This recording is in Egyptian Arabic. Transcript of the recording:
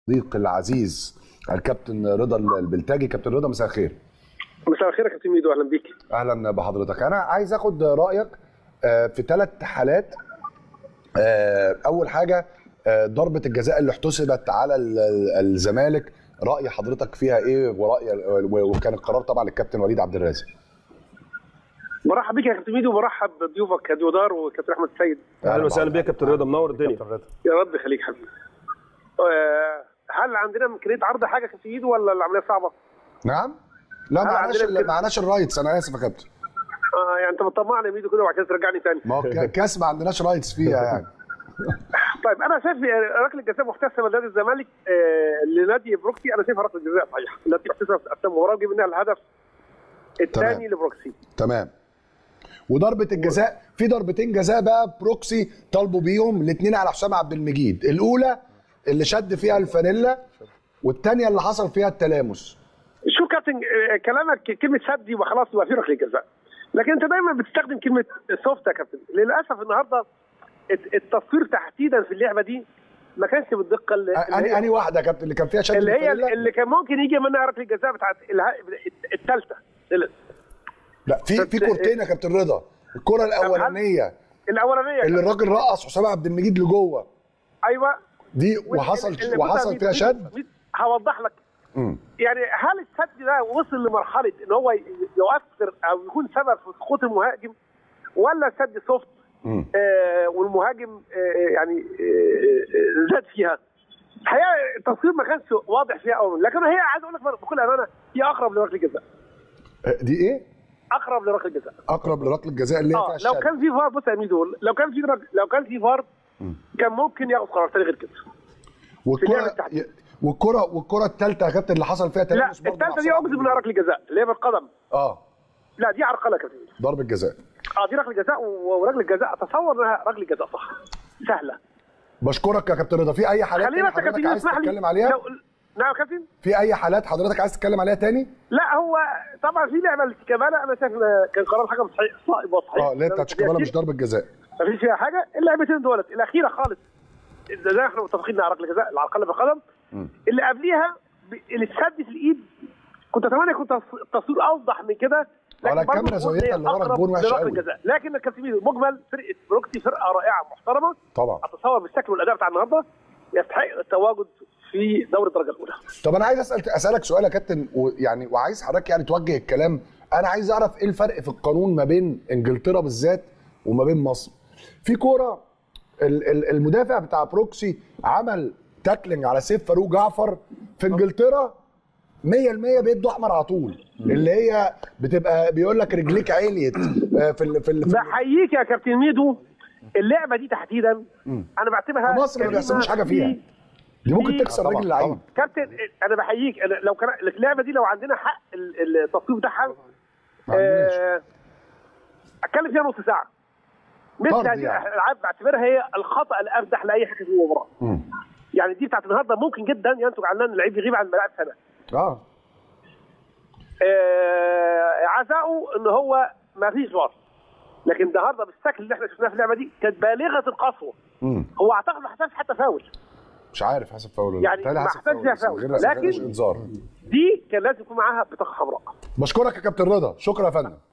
صديق العزيز الكابتن رضا البلتاجي كابتن رضا مساء الخير مساء الخير يا كابتن ميدو اهلا بيك اهلا بحضرتك انا عايز اخد رايك آه، في ثلاث حالات آه، اول حاجه آه، ضربه الجزاء اللي احتسبت على ال- ال- الزمالك راي حضرتك فيها ايه وراي وكان القرار طبعا للكابتن وليد عبد الرازق برحب بيك يا كابتن ميدو وبرحب بضيوفك ديودار وكابتن احمد السيد اهلا وسهلا بيك يا كابتن رضا منور الدنيا يا رب يخليك حبيبي آه، هل عندنا امكانيه عرض حاجه يا كابتن ميدو ولا العمليه صعبه؟ نعم لا هل معناش عندنا كده؟ معناش الرايتس انا اسف يا كابتن اه يعني انت بتطمعني يا ميدو كده وبعد كده ترجعني تاني ما هو ك- كاس ما عندناش رايتس فيها يعني طيب انا شايف ركله جزاء محتسبه لنادي الزمالك آه، لنادي بروكسي انا شايفها ركله جزاء صحيحه التي احتسبت في المباراه وجيب منها الهدف الثاني لبروكسي تمام وضربه الجزاء في ضربتين جزاء بقى بروكسي طالبوا بيهم الاثنين على حسام عبد المجيد الاولى اللي شد فيها الفانيلا والثانيه اللي حصل فيها التلامس شوف كابتن آه، كلامك كلمه سد يبقى خلاص يبقى في ركله جزاء لكن انت دايما بتستخدم كلمه سوفت يا كابتن للاسف النهارده الت- التصوير تحديدا في اللعبه دي ما كانش بالدقه اللي, اللي اني هي, اني واحده يا كابتن اللي كان فيها شد اللي, هي الفانيلا؟ اللي كان ممكن يجي منها ركله الجزاء بتاعت الثالثه لا في في كورتين يا كابتن رضا الكره الاولانيه الاولانيه اللي الراجل رقص حسام عبد المجيد لجوه ايوه دي وحصل اللي- وحصل اللي- فيها شد هوضح لك مم. يعني هل السد ده وصل لمرحله ان هو ي- يؤثر او يكون سبب في سقوط المهاجم ولا السد سوفت مم. آه والمهاجم آه يعني آه آه، زاد فيها الحقيقه التصوير ما كانش واضح فيها قوي لكن هي عايز اقول لك بكل امانه هي اقرب لركله جزاء دي ايه؟ اقرب لركله جزاء اقرب لركله الجزاء اللي هي اه فيها لو الشد كان في فار بص يا ميدو لو كان في رك- لو كان في فار كان ممكن ياخد قرار تاني غير كده في لعبة والكره التحديد. والكره والكره الثالثه يا كابتن اللي حصل فيها لا تلامس برضه مع الثالثه دي حسام عبد اجزم انها المجيد. ركله جزاء اللي هي بالقدم اه لا دي عرقله كابتن ضربه جزاء اه دي ركله جزاء و- وركله جزاء اتصور انها ركله جزاء صح سهله بشكرك يا كابتن رضا في اي حالات خلينا تاني بس يا حضرتك كابتن عايز اسمح لي تتكلم عليها لو نعم يا كابتن في اي حالات حضرتك عايز تتكلم عليها تاني لا هو طبعا في لعبه الكمالة انا شايف إن كان قرار الحكم صحيح صائب وصحيح اه اللي هي بتاعت شيكابالا مش ضربه جزاء ما فيش فيها حاجه اللعبتين دولت الاخيره خالص زي ما احنا متفقين على ركله جزاء العرقله بالقدم اللي قبليها ب- اللي اتشد في الايد كنت اتمنى يكون تص- التصوير اوضح من كده على لكن برضه الكاميرا بقول زاويتها هي اللي ورا أقرب الجون وحشة لركلة قوي. جزاء. لكن الكابتن ميدو مجمل فرقه بروكسي فرقه رائعه محترمه طبعا اتصور بالشكل والاداء بتاع النهارده يستحق التواجد في دوري الدرجه الاولى طب انا عايز اسال اسالك سؤال يا كابتن ويعني وعايز حضرتك يعني توجه الكلام انا عايز اعرف ايه الفرق في القانون ما بين انجلترا بالذات وما بين مصر في كوره ال- ال- المدافع بتاع بروكسي عمل تاكلينج على سيف فاروق جعفر في انجلترا 100% بيدوا احمر على طول اللي هي بتبقى بيقول لك رجليك عليت آه، في ال في ال في ال- بحييك يا كابتن ميدو اللعبه دي تحديدا انا بعتبرها في مصر ما جريمة بيحسبوش حاجه فيها في- دي ممكن في- تكسر طبعاً، رجل اللعيب طبعاً. كابتن انا بحييك أنا لو كان اللعبه دي لو عندنا حق ال- التصوير بتاعها ما عندناش. آه، اتكلم فيها نص ساعه مثل طرد هذه يعني. الالعاب بعتبرها هي الخطا الافدح لاي حكم في المباراه مم. يعني دي بتاعت النهارده ممكن جدا ينتج عنها ان اللعيب يغيب عن الملاعب سنه اه آه، عزاؤه ان هو ما فيش فار لكن النهارده بالشكل اللي احنا شفناه في اللعبه دي كانت بالغه القسوه مم. هو اعتقد ما حسبش حتى فاول مش عارف حسب فاول ولا لا. يعني بيتهيألي ما حسب احتاجش فاول، فيها بس فاول. غير- غير لكن- انذار دي كان لازم يكون معاها بطاقه حمراء بشكرك يا كابتن رضا شكرا يا فندم